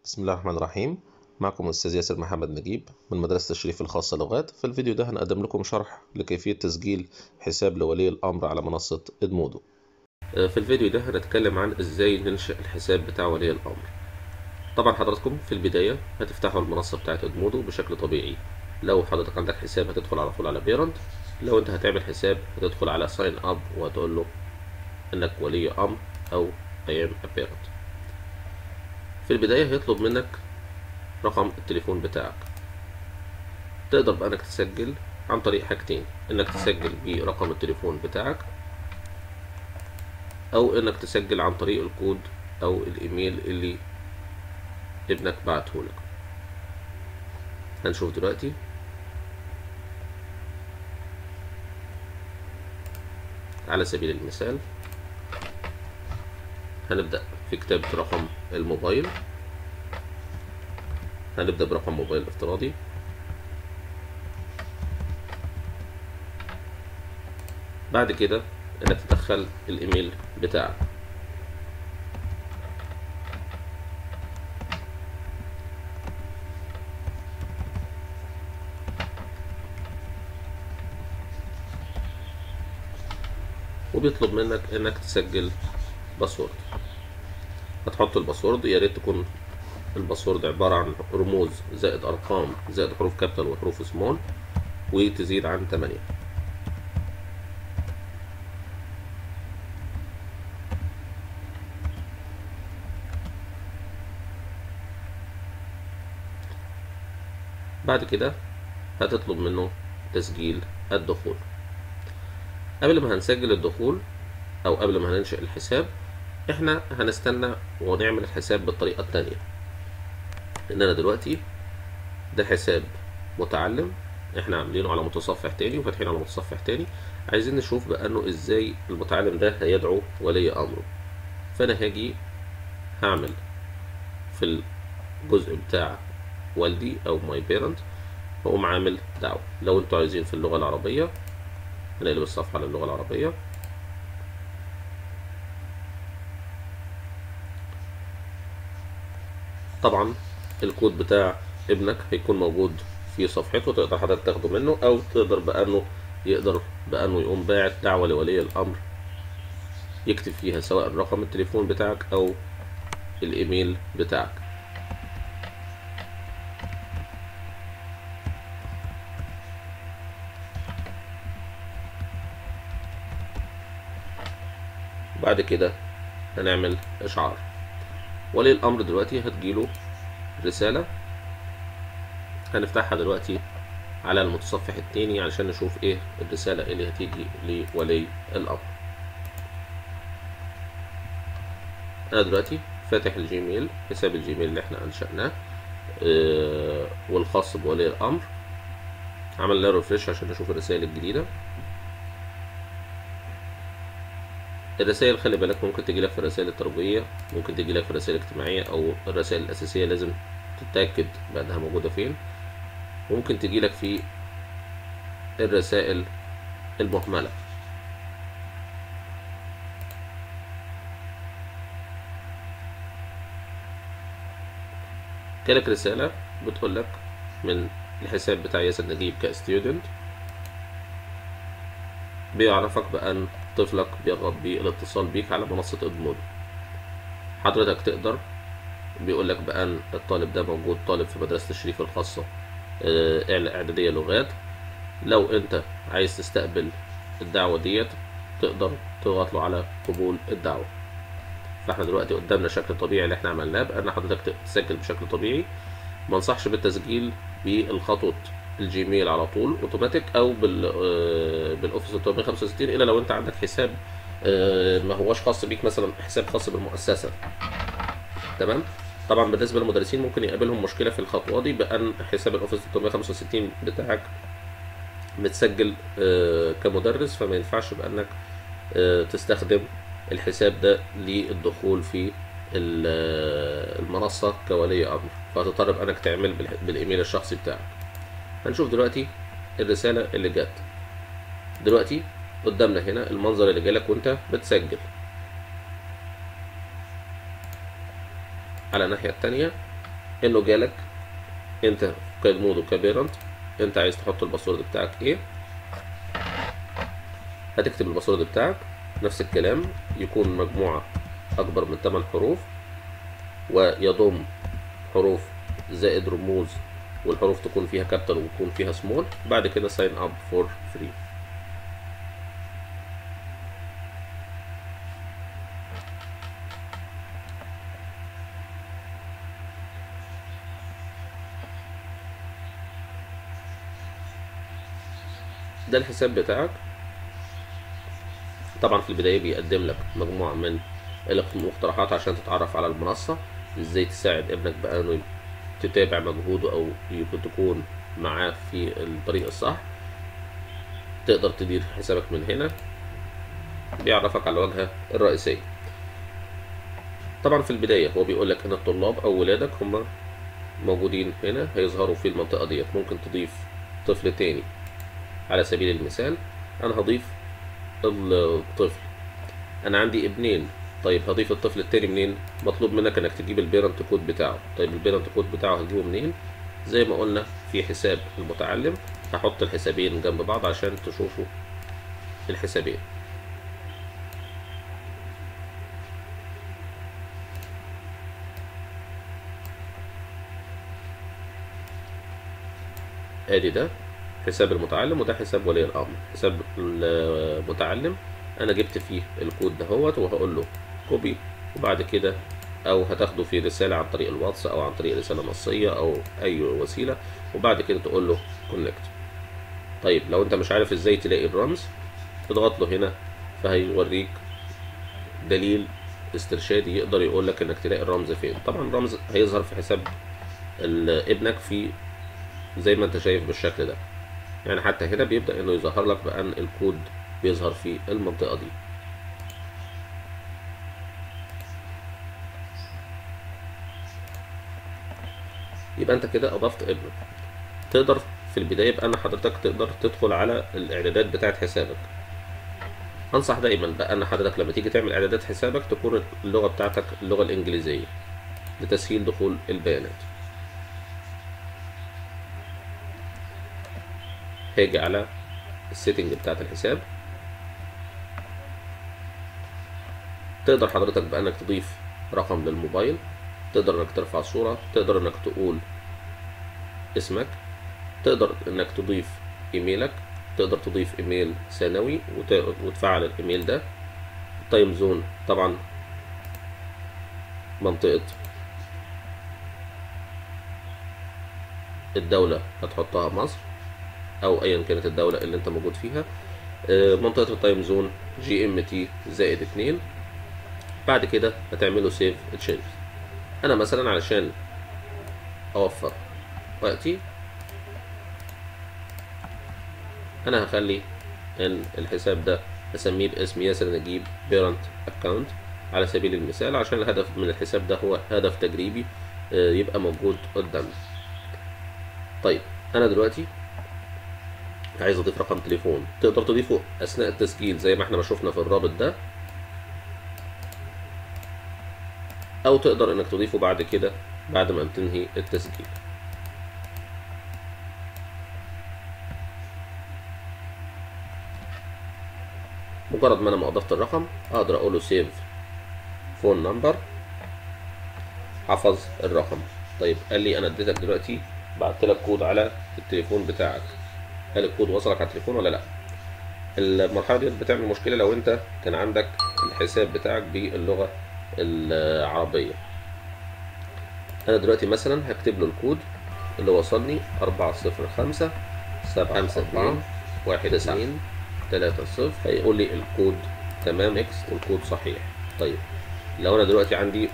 بسم الله الرحمن الرحيم معكم أستاذ ياسر محمد نجيب من مدرسة الشريف الخاصة لغات في الفيديو ده هنقدم لكم شرح لكيفية تسجيل حساب لولي الأمر على منصة إدمودو في الفيديو ده هنتكلم عن إزاي ننشئ الحساب بتاع ولي الأمر طبعا حضراتكم في البداية هتفتحوا المنصة بتاعت إدمودو بشكل طبيعي لو حضرتك عندك حساب هتدخل على طول على بيرنت لو انت هتعمل حساب هتدخل على ساين اب وهتقول له انك ولي امر او ايام بيرنت في البداية هيطلب منك رقم التليفون بتاعك تقدر بقى انك تسجل عن طريق حاجتين انك تسجل برقم التليفون بتاعك او انك تسجل عن طريق الكود او الايميل اللي ابنك بعته لك هنشوف دلوقتي على سبيل المثال هنبدأ في كتابة رقم الموبايل هنبدأ برقم موبايل افتراضي بعد كده انك تدخل الايميل بتاعك وبيطلب منك انك تسجل باسورد هتحط الباسورد يا ريت تكون الباسورد عبارة عن رموز زائد ارقام زائد حروف كابيتال وحروف سمول وتزيد عن 8 بعد كده هتطلب منه تسجيل الدخول قبل ما هنسجل الدخول او قبل ما هننشئ الحساب احنا هنستنى ونعمل الحساب بالطريقة التانية ان انا دلوقتي ده حساب متعلم احنا عاملينه على متصفح تاني وفاتحين على متصفح تاني عايزين نشوف بقى انه ازاي المتعلم ده هيدعو ولي امره فانا هاجي هعمل في الجزء بتاع والدي او ماي بيرنت واقوم عامل دعوة لو انتوا عايزين في اللغة العربية هنقلب الصفحة للغة العربية طبعا الكود بتاع ابنك هيكون موجود في صفحته تقدر حضرتك تاخده منه او تقدر بانه يقدر بانه يقوم باعت دعوة لولي الامر يكتب فيها سواء رقم التليفون بتاعك او الايميل بتاعك بعد كده هنعمل اشعار ولي الامر دلوقتي هتجيله رسالة هنفتحها دلوقتي على المتصفح التاني علشان نشوف ايه الرسالة اللي هتيجي لولي الامر انا دلوقتي فاتح الجيميل حساب الجيميل اللي احنا انشأناه اه والخاص بولي الامر عملنا ريفريش عشان نشوف الرسائل الجديدة الرسائل خلي بالك ممكن تجي لك في الرسائل التربوية ممكن تجي لك في الرسائل الاجتماعية أو الرسائل الأساسية لازم تتأكد بأنها موجودة فين ممكن تجي لك في الرسائل المهملة جالك رسالة بتقول لك من الحساب بتاع ياسر نجيب كستودنت بيعرفك بأن طفلك بيرغب بالاتصال بيك على منصة إدمودو حضرتك تقدر بيقول لك بأن الطالب ده موجود طالب في مدرسة الشريف الخاصة إعدادية لغات لو أنت عايز تستقبل الدعوة ديت تقدر تضغط له على قبول الدعوة فاحنا دلوقتي قدامنا شكل طبيعي اللي احنا عملناه بأن حضرتك تسجل بشكل طبيعي ما انصحش بالتسجيل بالخطوط الجيميل على طول اوتوماتيك او بال بالاوفيس 365 الا لو انت عندك حساب ما هوش خاص بيك مثلا حساب خاص بالمؤسسه تمام طبعا بالنسبه للمدرسين ممكن يقابلهم مشكله في الخطوه دي بان حساب الاوفيس 365 بتاعك متسجل كمدرس فما ينفعش بانك تستخدم الحساب ده للدخول في المنصه كولي امر فهتضطر بانك تعمل بالايميل الشخصي بتاعك هنشوف دلوقتي الرسالة اللي جت دلوقتي قدامنا هنا المنظر اللي جالك وانت بتسجل على الناحية التانية انه جالك انت كادمودو كبيرنت انت عايز تحط الباسورد بتاعك ايه هتكتب الباسورد بتاعك نفس الكلام يكون مجموعة أكبر من 8 حروف ويضم حروف زائد رموز والحروف تكون فيها كابيتال وتكون فيها سمول بعد كده ساين اب فور فري ده الحساب بتاعك طبعا في البداية بيقدم لك مجموعة من المقترحات عشان تتعرف على المنصة ازاي تساعد ابنك بقى انه تتابع مجهوده او يكون تكون معاه في الطريق الصح تقدر تدير حسابك من هنا بيعرفك على الواجهة الرئيسية طبعا في البداية هو بيقول لك ان الطلاب او ولادك هم موجودين هنا هيظهروا في المنطقة ديت ممكن تضيف طفل تاني على سبيل المثال انا هضيف الطفل انا عندي ابنين طيب هضيف الطفل التاني منين مطلوب منك انك تجيب البيرنت كود بتاعه طيب البيرنت كود بتاعه هتجيبه منين زي ما قلنا في حساب المتعلم هحط الحسابين جنب بعض عشان تشوفوا الحسابين ادي ده حساب المتعلم وده حساب ولي الامر حساب المتعلم انا جبت فيه الكود دهوت وهقول له كوبي وبعد كده او هتاخده في رساله عن طريق الواتس او عن طريق رساله نصيه او اي وسيله وبعد كده تقول له كونكت طيب لو انت مش عارف ازاي تلاقي الرمز اضغط له هنا فهيوريك دليل استرشادي يقدر يقول لك انك تلاقي الرمز فين طبعا الرمز هيظهر في حساب ابنك في زي ما انت شايف بالشكل ده يعني حتى هنا بيبدأ انه يظهر لك بأن الكود بيظهر في المنطقة دي يبقى انت كده اضفت ابنك تقدر في البداية بأن حضرتك تقدر تدخل على الاعدادات بتاعت حسابك انصح دايما بأن حضرتك لما تيجي تعمل اعدادات حسابك تكون اللغة بتاعتك اللغة الانجليزية لتسهيل دخول البيانات هاجي على السيتنج بتاعت الحساب تقدر حضرتك بأنك تضيف رقم للموبايل تقدر انك ترفع صورة تقدر انك تقول اسمك تقدر انك تضيف ايميلك تقدر تضيف ايميل ثانوي وتفعل الايميل ده التايم زون طبعا منطقة الدولة هتحطها مصر او ايا كانت الدولة اللي انت موجود فيها منطقة التايم زون جي ام تي زائد اتنين بعد كده هتعملوا سيف تشينج انا مثلا علشان اوفر وقتي انا هخلي ان الحساب ده هسميه باسم ياسر نجيب بيرنت اكونت على سبيل المثال عشان الهدف من الحساب ده هو هدف تجريبي يبقى موجود قدامنا طيب انا دلوقتي عايز اضيف رقم تليفون تقدر تضيفه اثناء التسجيل زي ما احنا ما شفنا في الرابط ده او تقدر انك تضيفه بعد كده بعد ما تنهي التسجيل مجرد ما انا ما اضفت الرقم اقدر اقول له سيف فون نمبر حفظ الرقم طيب قال لي انا اديتك دلوقتي بعت لك كود على التليفون بتاعك هل الكود وصلك على التليفون ولا لا المرحله دي بتعمل مشكله لو انت كان عندك الحساب بتاعك باللغه العربيه انا دلوقتي مثلا هكتب له الكود اللي وصلني أربعة صفر خمسة سبعة خمسة اتنين واحد اتنين تلاتة صفر هيقول لي الكود تمام اكس والكود صحيح طيب لو انا دلوقتي عندي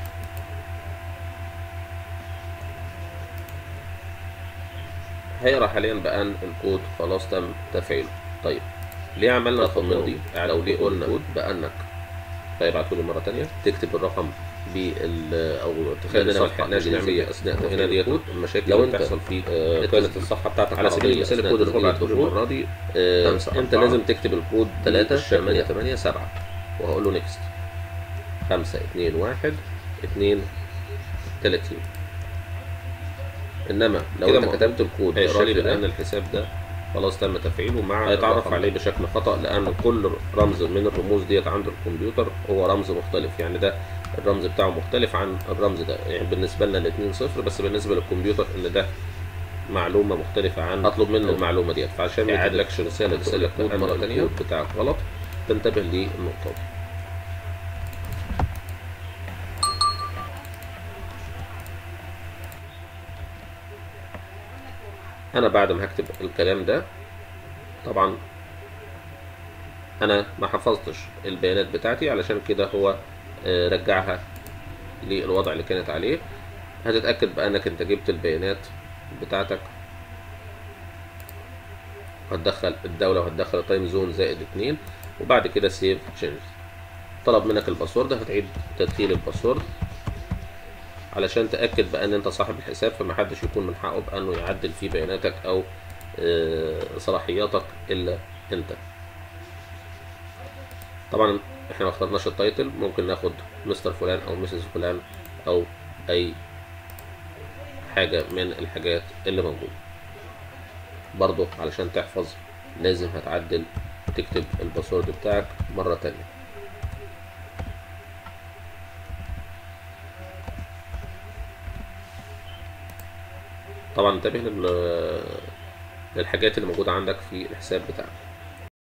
هيقرا حاليا بان الكود خلاص تم تفعيله طيب ليه عملنا الخطوه دي او ليه قلنا كود بانك طيب ابعته لي مره تانية تكتب الرقم بال او تخلي صفحه انجليزيه اثناء هنا دي كود المشاكل لو اللي انت بتحصل في آه، كانت الصفحه بتاعتك على سبيل عربية المثال أثناء الكود اللي هو تسجيل بعته لي الدخول. المره دي آه، خمسة انت أربعة لازم تكتب الكود 3 تلاتة 8 تمانية 8 7 وهقول له نيكست 5 2 1 2 30 انما لو كده انت م- كتبت الكود هيقرا بالشكل لي ده بان الحساب ده خلاص تم تفعيله مع هيتعرف الرقم عليه ده. بشكل خطأ لأن كل رمز من الرموز ديت عند الكمبيوتر هو رمز مختلف يعني ده الرمز بتاعه مختلف عن الرمز ده يعني بالنسبة لنا الاتنين صفر بس بالنسبة للكمبيوتر إن ده معلومة مختلفة عن أطلب منه المعلومة ديت فعشان ما إعادة يجيلكش رسالة تقول لك الكود بأن مرة تانية. الكود بتاعك غلط تنتبه للنقطة دي أنا بعد ما هكتب الكلام ده طبعا انا ما حفظتش البيانات بتاعتي علشان كده هو آه، رجعها للوضع اللي كانت عليه هتتأكد بأنك انت جبت البيانات بتاعتك هتدخل الدولة وهتدخل التايم زون زائد اتنين وبعد كده سيف تشينج طلب منك الباسورد هتعيد تدخيل الباسورد علشان تأكد بأن انت صاحب الحساب فمحدش يكون من حقه بأنه يعدل في بياناتك أو آه، صلاحياتك إلا انت طبعا احنا ما اخترناش التايتل ممكن ناخد مستر فلان او مسز فلان او اي حاجة من الحاجات اللي موجودة برضو علشان تحفظ لازم هتعدل تكتب الباسورد بتاعك مرة تانية طبعا انتبه لل- للحاجات اللي موجودة عندك في الحساب بتاعك